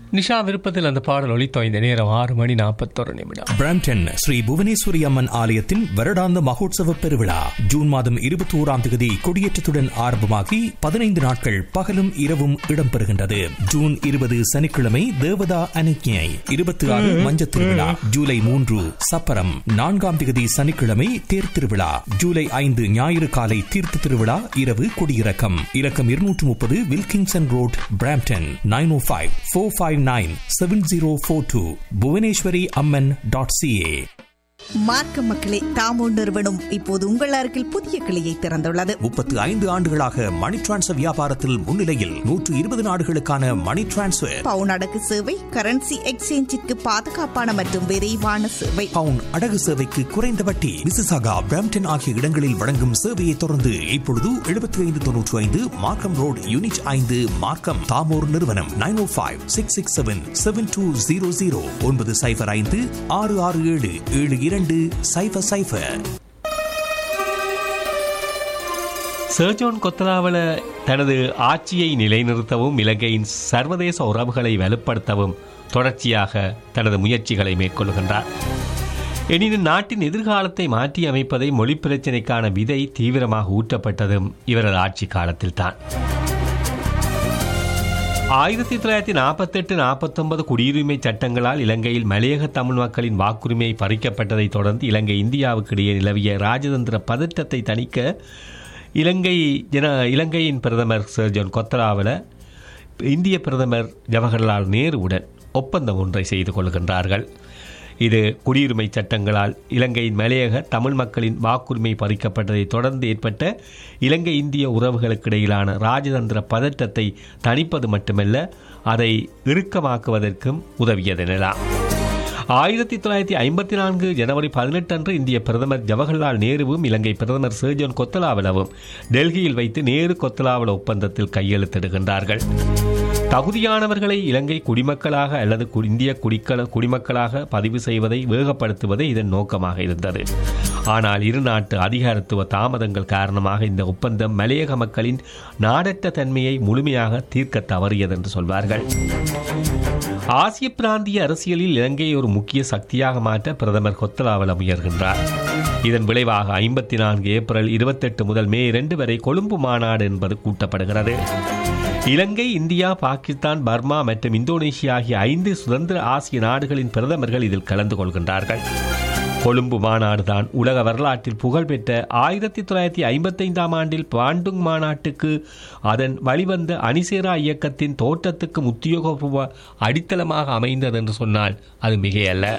நிஷா விருப்பத்தில் அந்த பாடல் ஒளித்தோ இந்த நேரம் ஆறு மணி நாற்பத்தொரு நிமிடம் பிராம்டன் ஸ்ரீ புவனேஸ்வரி அம்மன் ஆலயத்தின் வருடாந்த மகோத்சவ பெருவிழா ஜூன் மாதம் இருபத்தி ஓராம் தேதி கொடியேற்றத்துடன் ஆரம்பமாகி பதினைந்து நாட்கள் பகலும் இரவும் இடம்பெறுகின்றது ஜூன் இருபது சனிக்கிழமை தேவதா அனுக்ஞை இருபத்தி ஆறு மஞ்சத் திருவிழா ஜூலை மூன்று சப்பரம் நான்காம் தேதி சனிக்கிழமை தேர் திருவிழா ஜூலை ஐந்து ஞாயிறு காலை தீர்த்த திருவிழா இரவு கொடியிறக்கம் இலக்கம் இருநூற்று முப்பது Wilkinson road Brampton nine O five four five nine seven zero four two Bhuvaneswari Amman dot CA மார்க்க மக்களே தாமோ நிறுவனம் இப்போது உங்கள் அருகில் புதிய கிளையை திறந்துள்ளது முப்பத்து ஐந்து ஆண்டுகளாக மணி டிரான்ஸ்ஃபர் வியாபாரத்தில் முன்னிலையில் நூற்று இருபது நாடுகளுக்கான மணி டிரான்ஸ்ஃபர் பவுன் அடகு சேவை கரன்சி எக்ஸ்சேஞ்சிற்கு பாதுகாப்பான மற்றும் விரைவான சேவை பவுன் அடகு சேவைக்கு குறைந்த வட்டி மிசிசாகா பிராம்டன் ஆகிய இடங்களில் வழங்கும் சேவையை தொடர்ந்து இப்பொழுது எழுபத்தி ஐந்து தொன்னூற்றி ஐந்து மார்க்கம் ரோடு யூனிட் ஐந்து மார்க்கம் தாமோர் நிறுவனம் nine O five six six seven seven two zero zero ஒன்பது சைபர் ஐந்து ஆறு ஆறு ஏழு ஏழு இரண்டு சைபர் சைபர் சர்ஜோன் கொத்தலாவல தனது ஆட்சியை நிலைநிறுத்தவும் இலங்கையின் சர்வதேச உறவுகளை வலுப்படுத்தவும் தொடர்ச்சியாக தனது முயற்சிகளை மேற்கொள்கின்றார் எனினும் நாட்டின் எதிர்காலத்தை மாற்றி அமைப்பதை மொழி பிரச்சினைக்கான விதை தீவிரமாக ஊற்றப்பட்டதும் இவரது ஆட்சி காலத்தில்தான் ஆயிரத்தி தொள்ளாயிரத்தி நாற்பத்தெட்டு நாற்பத்தொன்பது குடியுரிமை சட்டங்களால் இலங்கையில் மலையக தமிழ் மக்களின் வாக்குரிமை பறிக்கப்பட்டதைத் தொடர்ந்து இலங்கை இந்தியாவுக்கு இடையே நிலவிய ராஜதந்திர பதற்றத்தை தணிக்க இலங்கை ஜன இலங்கையின் பிரதமர் சர்ஜன் கொத்தராவல இந்திய பிரதமர் ஜவஹர்லால் நேருவுடன் ஒப்பந்தம் ஒன்றை செய்து கொள்கின்றார்கள் இது குடியுரிமை சட்டங்களால் இலங்கையின் மலையக தமிழ் மக்களின் வாக்குரிமை பறிக்கப்பட்டதை தொடர்ந்து ஏற்பட்ட இலங்கை இந்திய உறவுகளுக்கிடையிலான ராஜதந்திர பதற்றத்தை தணிப்பது மட்டுமல்ல அதை இறுக்கமாக்குவதற்கும் உதவியதெனலாம் ஆயிரத்தி தொள்ளாயிரத்தி ஐம்பத்தி நான்கு ஜனவரி பதினெட்டு அன்று இந்திய பிரதமர் ஜவஹர்லால் நேருவும் இலங்கை பிரதமர் சர்ஜன் கொத்தலாவலவும் டெல்லியில் வைத்து நேரு கொத்தலாவல ஒப்பந்தத்தில் கையெழுத்திடுகின்றார்கள் தகுதியானவர்களை இலங்கை குடிமக்களாக அல்லது கு- இந்திய குடிக்கள குடிமக்களாக பதிவு செய்வதை வேகப்படுத்துவதே இதன் நோக்கமாக இருந்தது ஆனால் இரு நாட்டு அதிகாரத்துவ தாமதங்கள் காரணமாக இந்த ஒப்பந்தம் மலையக மக்களின் நாடற்ற தன்மையை முழுமையாக தீர்க்க தவறியது என்று சொல்வார்கள் ஆசிய பிராந்திய அரசியலில் இலங்கையை ஒரு முக்கிய சக்தியாக மாற்ற பிரதமர் கொத்தலாவல முயல்கின்றார் இதன் விளைவாக ஐம்பத்தி நான்கு ஏப்ரல் இருபத்தெட்டு முதல் மே இரண்டு வரை கொழும்பு மாநாடு என்பது கூட்டப்படுகிறது இலங்கை இந்தியா பாகிஸ்தான் பர்மா மற்றும் இந்தோனேஷியா ஆகிய ஐந்து சுதந்திர ஆசிய நாடுகளின் பிரதமர்கள் இதில் கலந்து கொள்கின்றார்கள் கொழும்பு மாநாடுதான் உலக வரலாற்றில் புகழ்பெற்ற ஆயிரத்தி தொள்ளாயிரத்தி ஐம்பத்தைந்தாம் ஆண்டில் பாண்டுங் மாநாட்டுக்கு அதன் வழிவந்த அணிசேரா இயக்கத்தின் தோற்றத்துக்கு உத்தியோகபூர்வ அடித்தளமாக அமைந்தது என்று சொன்னால் அது மிகையல்ல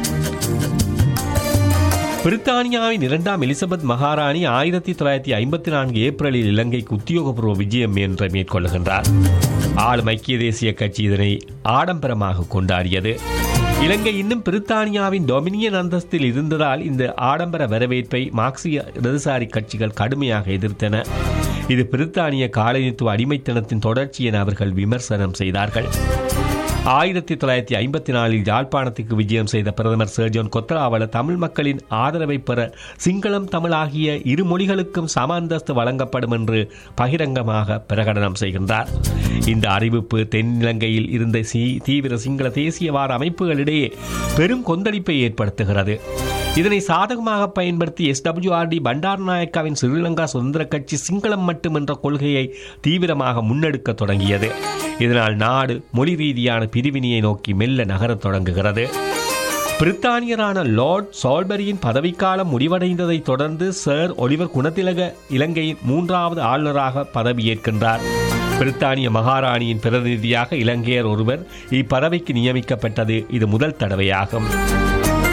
பிரித்தானியாவின் இரண்டாம் எலிசபெத் மகாராணி ஆயிரத்தி தொள்ளாயிரத்தி ஐம்பத்தி நான்கு ஏப்ரலில் இலங்கைக்கு உத்தியோகபூர்வ விஜயம் என்ற மேற்கொள்ளுகின்றார் ஆளும் ஐக்கிய தேசிய கட்சி இதனை ஆடம்பரமாக கொண்டாடியது இலங்கை இன்னும் பிரித்தானியாவின் டொமினியன் அந்தஸ்தில் இருந்ததால் இந்த ஆடம்பர வரவேற்பை மார்க்சிய இடதுசாரி கட்சிகள் கடுமையாக எதிர்த்தன இது பிரித்தானிய காலனித்துவ அடிமைத்தனத்தின் தொடர்ச்சி என அவர்கள் விமர்சனம் செய்தார்கள் ஆயிரத்தி தொள்ளாயிரத்தி ஐம்பத்தி நாலில் யாழ்ப்பாணத்துக்கு விஜயம் செய்த பிரதமர் சர்ஜோன் கொத்தராவல தமிழ் மக்களின் ஆதரவை பெற சிங்களம் தமிழ் ஆகிய இரு மொழிகளுக்கும் சம அந்தஸ்து வழங்கப்படும் என்று பகிரங்கமாக பிரகடனம் செய்கின்றார் இந்த அறிவிப்பு தென்னிலங்கையில் இருந்த சி- தீவிர சிங்கள தேசியவாத அமைப்புகளிடையே பெரும் கொந்தளிப்பை ஏற்படுத்துகிறது இதனை சாதகமாக பயன்படுத்தி எஸ்டபிள்யூஆர்டி பண்டாரநாயக்காவின் ஸ்ரீலங்கா சுதந்திர கட்சி சிங்களம் மட்டும் என்ற கொள்கையை தீவிரமாக முன்னெடுக்க தொடங்கியது இதனால் நாடு மொழி ரீதியான பிரிவினையை நோக்கி மெல்ல நகரத் தொடங்குகிறது பிரித்தானியரான லார்ட் சால்பரியின் பதவிக்காலம் முடிவடைந்ததைத் தொடர்ந்து சர் ஒலிவர் குணத்திலக இலங்கையின் மூன்றாவது ஆளுநராக பதவியேற்கின்றார் பிரித்தானிய மகாராணியின் பிரதிநிதியாக இலங்கையர் ஒருவர் இப்பதவிக்கு நியமிக்கப்பட்டது இது முதல் தடவையாகும்